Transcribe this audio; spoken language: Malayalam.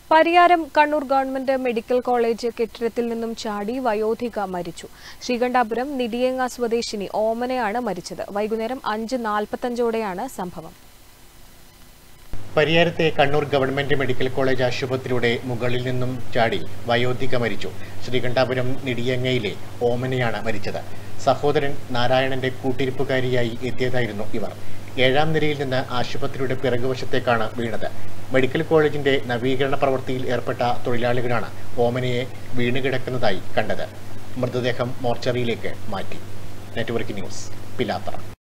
Pariyaram Kannur government medical college കെട്ടിടത്തിൽ നിന്നും ചാടി വയോധിക മരിച്ചു ശ്രീകണ്ഠാപുരം നിടിയങ്ങ സ്വദേശിനി ഓമനയാണ് മരിച്ചത് വൈകുന്നേരം അഞ്ച് നാൽപ്പത്തഞ്ചോടെയാണ് സംഭവം പരിയാരത്തെ കണ്ണൂർ ഗവൺമെന്റ് മെഡിക്കൽ കോളേജ് ആശുപത്രിയുടെ മുകളിൽ നിന്നും ചാടി വയോധിക മരിച്ചു ശ്രീകണ്ഠാപുരം നിടിയങ്ങയിലെ ഓമനയാണ് മരിച്ചത് സഹോദരൻ നാരായണന്റെ കൂട്ടിരിപ്പുകാരിയായി എത്തിയതായിരുന്നു ഇവർ ഏഴാം നിരയിൽ നിന്ന് ആശുപത്രിയുടെ പിറകുവശത്തേക്കാണ് വീണത് മെഡിക്കൽ കോളേജിന്റെ നവീകരണ പ്രവൃത്തിയിൽ ഏർപ്പെട്ട തൊഴിലാളികളാണ് ഓമനയെ വീണുകിടക്കുന്നതായി കണ്ടത് മൃതദേഹം മോർച്ചറിയിലേക്ക് മാറ്റി നെറ്റ്വർക്ക് ന്യൂസ് പിലാത്തറ